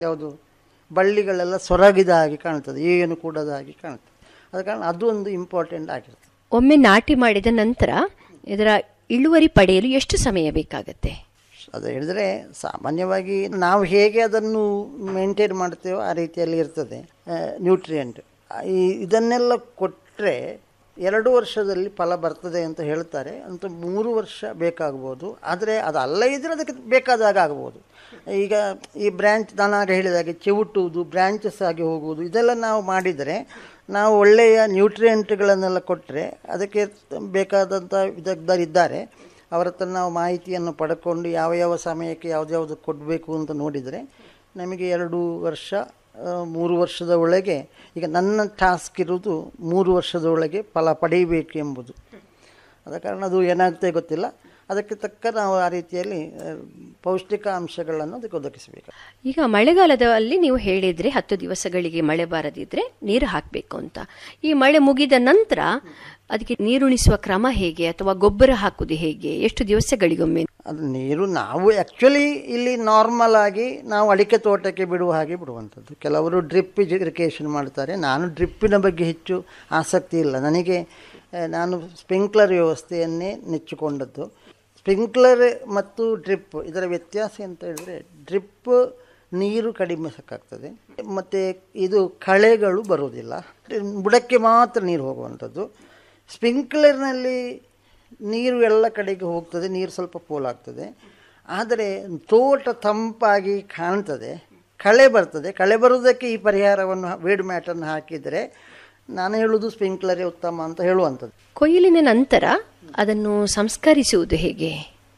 ಯಾವುದು ಬಳ್ಳಿಗಳೆಲ್ಲ ಸೊರಗಿದ ಹಾಗೆ ಕಾಣ್ತದೆ ಏನು ಕೂಡದ ಹಾಗೆ ಕಾಣ್ತದೆ ಅದ ಕಾರಣ ಅದು ಒಂದು ಇಂಪಾರ್ಟೆಂಟ್ ಆಗಿರ್ತದೆ ಒಮ್ಮೆ ನಾಟಿ ಮಾಡಿದ ನಂತರ ಇದರ ಇಳುವರಿ ಪಡೆಯಲು ಎಷ್ಟು ಸಮಯ ಬೇಕಾಗತ್ತೆ ಅದು ಹೇಳಿದ್ರೆ ಸಾಮಾನ್ಯವಾಗಿ ನಾವು ಹೇಗೆ ಅದನ್ನು ಮೇಂಟೈನ್ ಮಾಡ್ತೇವೋ ಆ ರೀತಿಯಲ್ಲಿ ಇರ್ತದೆ ನ್ಯೂಟ್ರಿಯೆಂಟ್ ಈ ಇದನ್ನೆಲ್ಲ ಕೊಟ್ಟರೆ ಎರಡು ವರ್ಷದಲ್ಲಿ ಫಲ ಬರ್ತದೆ ಅಂತ ಹೇಳ್ತಾರೆ ಅಂತ ಮೂರು ವರ್ಷ ಬೇಕಾಗ್ಬೋದು ಆದರೆ ಅದು ಅಲ್ಲ ಇದ್ದರೆ ಅದಕ್ಕೆ ಬೇಕಾದಾಗ ಆಗ್ಬೋದು ಈಗ ಈ ಬ್ರ್ಯಾಂಚ್ ನಾನು ಆಗ ಹೇಳಿದಾಗೆ ಚಿವುಟುವುದು ಬ್ರ್ಯಾಂಚಸ್ ಆಗಿ ಹೋಗುವುದು ಇದೆಲ್ಲ ನಾವು ಮಾಡಿದರೆ ನಾವು ಒಳ್ಳೆಯ ನ್ಯೂಟ್ರಿಯೆಂಟ್ಗಳನ್ನೆಲ್ಲ ಕೊಟ್ಟರೆ ಅದಕ್ಕೆ ಬೇಕಾದಂಥ ವಿದಗ್ಧರಿದ್ದಾರೆ ಅವರ ಹತ್ರ ನಾವು ಮಾಹಿತಿಯನ್ನು ಪಡ್ಕೊಂಡು ಯಾವ ಯಾವ ಸಮಯಕ್ಕೆ ಯಾವ್ದ್ಯಾವುದು ಕೊಡಬೇಕು ಅಂತ ನೋಡಿದರೆ ನಮಗೆ ಎರಡು ವರ್ಷ ಆ, ಮೂರು ವರ್ಷದ ಒಳಗೆ ಈಗ ನನ್ನ ಟಾಸ್ಕ್ ಇರುವುದು ಮೂರು ವರ್ಷದ ಒಳಗೆ ಫಲ ಪಡೆಯಬೇಕು ಎಂಬುದು ಆದ ಕಾರಣ ಅದು ಏನಾಗುತ್ತೆ ಗೊತ್ತಿಲ್ಲ ಅದಕ್ಕೆ ತಕ್ಕ ನಾವು ಆ ರೀತಿಯಲ್ಲಿ ಆ, ಪೌಷ್ಟಿಕಾಂಶಗಳನ್ನು ಅದಕ್ಕೆ ಒದಗಿಸಬೇಕು ಈಗ ಮಳೆಗಾಲದಲ್ಲಿ ನೀವು ಹೇಳಿದ್ರೆ ಹತ್ತು ದಿವಸಗಳಿಗೆ ಮಳೆ ಬಾರದಿದ್ರೆ ನೀರು ಹಾಕಬೇಕು ಅಂತ ಈ ಮಳೆ ಮುಗಿದ ನಂತರ ಅದಕ್ಕೆ ನೀರುಣಿಸುವ ಕ್ರಮ ಹೇಗೆ ಅಥವಾ ಗೊಬ್ಬರ ಹಾಕುವುದು ಹೇಗೆ ಎಷ್ಟು ದಿವಸಗಳಿಗೊಮ್ಮೆ ಅದು ನೀರು ನಾವು ಆ್ಯಕ್ಚುಲಿ ಇಲ್ಲಿ ನಾರ್ಮಲ್ ಆಗಿ ನಾವು ಅಡಿಕೆ ತೋಟಕ್ಕೆ ಬಿಡುವ ಹಾಗೆ ಬಿಡುವಂಥದ್ದು ಕೆಲವರು ಡ್ರಿಪ್ ಇರಿಗೇಷನ್ ಮಾಡ್ತಾರೆ ನಾನು ಡ್ರಿಪ್ಪಿನ ಬಗ್ಗೆ ಹೆಚ್ಚು ಆಸಕ್ತಿ ಇಲ್ಲ ನನಗೆ ಆ, ನಾನು ಸ್ಪ್ರಿಂಕ್ಲರ್ ವ್ಯವಸ್ಥೆಯನ್ನೇ ನೆಚ್ಚಿಕೊಂಡದ್ದು ಸ್ಪ್ರಿಂಕ್ಲರ್ ಮತ್ತು ಡ್ರಿಪ್ ಇದರ ವ್ಯತ್ಯಾಸ ಅಂತ ಹೇಳಿದ್ರೆ ಡ್ರಿಪ್ ನೀರು ಕಡಿಮೆ ಸಾಕಾಗ್ತದೆ ಮತ್ತು ಇದು ಕಳೆಗಳು ಬರುವುದಿಲ್ಲ ಬುಡಕ್ಕೆ ಮಾತ್ರ ನೀರು ಹೋಗುವಂಥದ್ದು ಸ್ಪ್ರಿಂಕ್ಲರ್ನಲ್ಲಿ ನೀರು ಎಲ್ಲ ಕಡೆಗೆ ಹೋಗ್ತದೆ ನೀರು ಸ್ವಲ್ಪ ಪೋಲಾಗ್ತದೆ ಆದರೆ ತೋಟ ತಂಪಾಗಿ ಕಾಣ್ತದೆ ಕಳೆ ಬರ್ತದೆ ಕಳೆ ಬರುವುದಕ್ಕೆ ಈ ಪರಿಹಾರವನ್ನು ವೇಡ್ ಮ್ಯಾಟನ್ನು ಹಾಕಿದರೆ ನಾನು ಹೇಳುವುದು ಸ್ಪ್ರಿಂಕ್ಲರೇ ಉತ್ತಮ ಅಂತ ಹೇಳುವಂಥದ್ದು ಕೊಯ್ಲಿನ ನಂತರ ಅದನ್ನು ಸಂಸ್ಕರಿಸುವುದು ಹೇಗೆ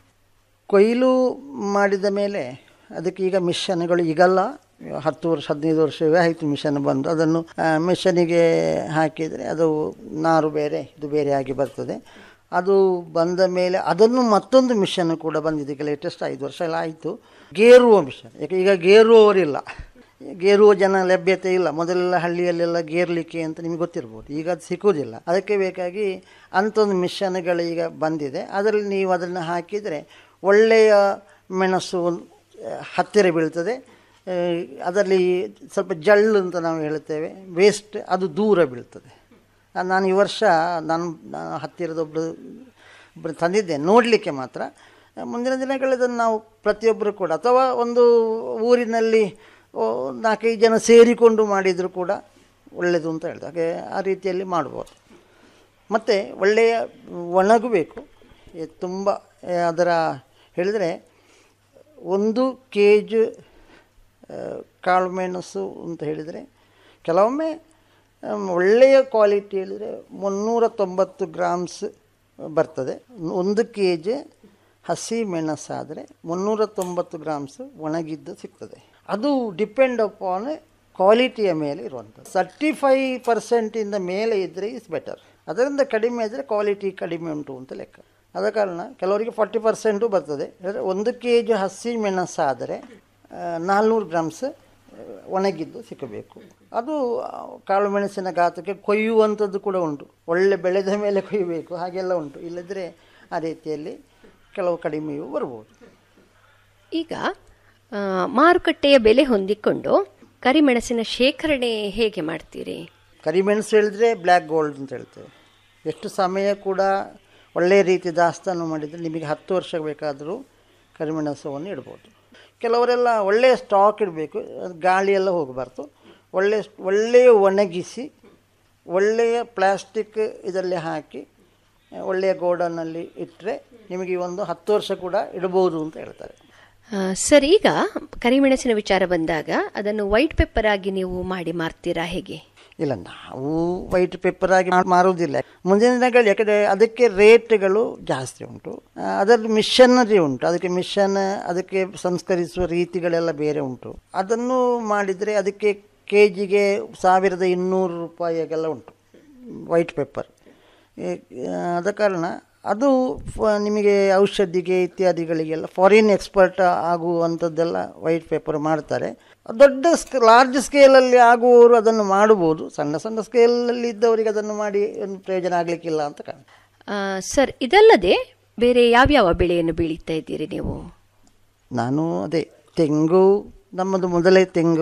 ಕೊಯ್ಲು ಮಾಡಿದ ಮೇಲೆ ಅದಕ್ಕೆ ಈಗ ಮಿಷನ್ಗಳು ಈಗಲ್ಲ ಹತ್ತು ವರ್ಷ ಹದಿನೈದು ವರ್ಷವೇ ಆಯಿತು ಮಿಷನ್ ಬಂದು ಅದನ್ನು ಆ, ಮಿಷನಿಗೆ ಹಾಕಿದರೆ ಅದು ನಾರು ಬೇರೆ ಇದು ಬೇರೆ ಆಗಿ ಬರ್ತದೆ ಅದು ಬಂದ ಮೇಲೆ ಅದನ್ನು ಮತ್ತೊಂದು ಮಿಷನ್ ಕೂಡ ಬಂದಿದೆ ಈಗ ಲೇಟೆಸ್ಟ್ ಐದು ವರ್ಷ ಎಲ್ಲ ಆಯಿತು ಗೇರುವ ಮಿಷನ್ ಯಾಕೆ ಈಗ ಗೇರುವವರಿಲ್ಲ ಗೇರುವ ಜನ ಲಭ್ಯತೆ ಇಲ್ಲ ಮೊದಲೆಲ್ಲ ಹಳ್ಳಿಯಲ್ಲೆಲ್ಲ ಗೇರ್ಲಿಕ್ಕೆ ಅಂತ ನಿಮಗೆ ಗೊತ್ತಿರ್ಬೋದು ಈಗ ಅದು ಸಿಕ್ಕುವುದಿಲ್ಲ ಅದಕ್ಕೆ ಬೇಕಾಗಿ ಅಂಥೊಂದು ಮಿಷನ್ಗಳು ಈಗ ಬಂದಿದೆ ಅದರಲ್ಲಿ ನೀವು ಅದನ್ನು ಹಾಕಿದರೆ ಒಳ್ಳೆಯ ಮೆಣಸು ಒಂದು, ಆ, ಹತ್ತಿರ ಬೀಳ್ತದೆ ಆ, ಅದರಲ್ಲಿ ಸ್ವಲ್ಪ ಜಳ್ಳು ಅಂತ ನಾವು ಹೇಳ್ತೇವೆ ವೇಸ್ಟ್ ಅದು ದೂರ ಬೀಳ್ತದೆ ಆ, ನಾನು ಈ ವರ್ಷ ನಾನು ನಾನು ಹತ್ತಿರದ ಒಬ್ಬರು ಒಬ್ಬರು ತಂದಿದ್ದೆ ನೋಡಲಿಕ್ಕೆ ಮಾತ್ರ ಆ, ಮುಂದಿನ ದಿನಗಳಲ್ಲಿ ಅದನ್ನು ನಾವು ಪ್ರತಿಯೊಬ್ಬರು ಕೂಡ ಅಥವಾ ಒಂದು ಊರಿನಲ್ಲಿ ಓ, ನಾಲ್ಕೈದು ಜನ ಸೇರಿಕೊಂಡು ಮಾಡಿದರೂ ಕೂಡ ಒಳ್ಳೆಯದು ಅಂತ ಹೇಳ್ದೆ ಹಾಗೆ ಆ ರೀತಿಯಲ್ಲಿ ಮಾಡ್ಬೋದು ಮತ್ತು ಒಳ್ಳೆಯ ಒಣಗಬೇಕು ಎ- ತುಂಬ ಎ, ಅದರ ಹೇಳಿದರೆ ಒಂದು ಕೆ ಜಿ ಕಾಳು ಮೆಣಸು ಅಂತ ಹೇಳಿದರೆ ಕೆಲವೊಮ್ಮೆ ಆಮ್, ಒಳ್ಳೆಯ ಕ್ವಾಲಿಟಿ ಹೇಳಿದರೆ ಮುನ್ನೂರ ತೊಂಬತ್ತು ಗ್ರಾಮ್ಸ್ ಬರ್ತದೆ ಒಂದು ಕೆ ಜಿ ಹಸಿ ಮೆಣಸಾದರೆ ಮುನ್ನೂರ ತೊಂಬತ್ತು ಗ್ರಾಮ್ಸ್ ಒಣಗಿದ್ದು ಸಿಗ್ತದೆ ಅದು ಡಿಪೆಂಡ್ ಅಪಾನ್ ಕ್ವಾಲಿಟಿಯ ಮೇಲೆ ಇರುವಂಥದ್ದು ತರ್ಟಿ ಫೈವ್ ಪರ್ಸೆಂಟಿಂದ ಮೇಲೆ ಇದ್ದರೆ ಇಸ್ ಬೆಟರ್ ಅದರಿಂದ ಕಡಿಮೆ ಇದ್ದರೆ ಕ್ವಾಲಿಟಿ ಕಡಿಮೆ ಉಂಟು ಅಂತ ಲೆಕ್ಕ ಆದ ಕಾರಣ ಕೆಲವರಿಗೆ ಫಾರ್ಟಿ ಪರ್ಸೆಂಟು ಬರ್ತದೆ ಅಂದರೆ ಒಂದು ಕೆ ಜಿ ಹಸಿ ಮೆಣಸಾದರೆ ನಾಲ್ನೂರು ಗ್ರಾಮ್ಸ್ ಒಣಗಿದ್ದು ಸಿಕ್ಕಬೇಕು ಅದು ಆ, ಕಾಳು ಮೆಣಸಿನ ಗಾತ್ರಕ್ಕೆ ಕೊಯ್ಯುವಂಥದ್ದು ಕೂಡ ಉಂಟು ಒಳ್ಳೆ ಬೆಳೆದ ಮೇಲೆ ಕೊಯ್ಯಬೇಕು ಹಾಗೆಲ್ಲ ಉಂಟು ಇಲ್ಲದ್ರೆ ಆ ರೀತಿಯಲ್ಲಿ ಕೆಲವು ಕಡಿಮೆಯೂ ಬರ್ಬೋದು ಈಗ ಆ, ಮಾರುಕಟ್ಟೆಯ ಬೆಲೆ ಹೊಂದಿಕೊಂಡು ಕರಿಮೆಣಸಿನ ಶೇಖರಣೆ ಹೇಗೆ ಮಾಡ್ತೀರಿ ಕರಿಮೆಣಸು ಹೇಳಿದ್ರೆ ಬ್ಲ್ಯಾಕ್ ಗೋಲ್ಡ್ ಅಂತ ಹೇಳ್ತೇವೆ ಎಷ್ಟು ಸಮಯ ಕೂಡ ಒಳ್ಳೆಯ ರೀತಿ ದಾಸ್ತಾನು ಮಾಡಿದರೆ ನಿಮಗೆ ಹತ್ತು ವರ್ಷ ಬೇಕಾದರೂ ಕರಿಮೆಣಸವನ್ನು ಇಡ್ಬೋದು ಕೆಲವರೆಲ್ಲ ಒಳ್ಳೆಯ ಸ್ಟಾಕ್ ಇಡಬೇಕು ಅದು ಗಾಳಿಯೆಲ್ಲ ಹೋಗಬಾರ್ದು ಒಳ್ಳೆಯ ಒಳ್ಳೆಯ ಒಣಗಿಸಿ ಒಳ್ಳೆಯ ಪ್ಲಾಸ್ಟಿಕ್ ಇದರಲ್ಲಿ ಹಾಕಿ ಒಳ್ಳೆಯ ಗೋಡನ್ನಲ್ಲಿ ಇಟ್ಟರೆ ನಿಮಗೆ ಒಂದು ಹತ್ತು ವರ್ಷ ಕೂಡ ಇಡ್ಬೋದು ಅಂತ ಹೇಳ್ತಾರೆ ಆ, ಸರ್ ಈಗ ಕರಿಮೆಣಸಿನ ವಿಚಾರ ಬಂದಾಗ ಅದನ್ನು ವೈಟ್ ಪೆಪ್ಪರ್ ಆಗಿ ನೀವು ಮಾಡಿ ಮಾರ್ತೀರಾ ಹೇಗೆ ಇಲ್ಲ ನಾವು ವೈಟ್ ಪೇಪರ್ ಆಗಿ ಮಾಡ್- ಮಾರುವುದಿಲ್ಲ ಮುಂದಿನ ದಿನಗಳು ಯಾಕಂದರೆ ಅದಕ್ಕೆ ರೇಟ್ಗಳು ಜಾಸ್ತಿ ಉಂಟು ಆ, ಅದರ ಮಿಷನರಿ ಉಂಟು ಅದಕ್ಕೆ ಮಿಷನ್ ಅದಕ್ಕೆ ಸಂಸ್ಕರಿಸುವ ರೀತಿಗಳೆಲ್ಲ ಬೇರೆ ಉಂಟು ಅದನ್ನು ಮಾಡಿದರೆ ಅದಕ್ಕೆ ಕೆ ಜಿಗೆ ಸಾವಿರದ ಇನ್ನೂರು ರೂಪಾಯಿಗೆಲ್ಲ ಉಂಟು ವೈಟ್ ಪೇಪರ್ ಆದ ಕಾರಣ ಅದು ಫ- ನಿಮಗೆ ಔಷಧಿಗೆ ಇತ್ಯಾದಿಗಳಿಗೆಲ್ಲ ಫಾರಿನ್ ಎಕ್ಸ್ಪರ್ಟ್ ಆಗುವಂಥದ್ದೆಲ್ಲ ವೈಟ್ ಪೇಪರ್ ಮಾಡ್ತಾರೆ ದೊಡ್ಡ ಸ್ಕ ಲಾರ್ಜ್ ಸ್ಕೇಲಲ್ಲಿ ಆಗುವವರು ಅದನ್ನು ಮಾಡ್ಬೋದು ಸಣ್ಣ ಸಣ್ಣ ಸ್ಕೇಲಲ್ಲಿ ಇದ್ದವರಿಗೆ ಅದನ್ನು ಮಾಡಿ ಏನು ಪ್ರಯೋಜನ ಆಗಲಿಕ್ಕಿಲ್ಲ ಅಂತ ಕಾಣ ಆ, ಸರ್ ಇದಲ್ಲದೆ ಬೇರೆ ಯಾವ್ಯಾವ ಬೆಳೆಯನ್ನು ಬೆಳೀತಾ ಇದ್ದೀರಿ ನೀವು ನಾನು ಅದೇ ತೆಂಗು ನಮ್ಮದು ಮೊದಲೇ ತೆಂಗು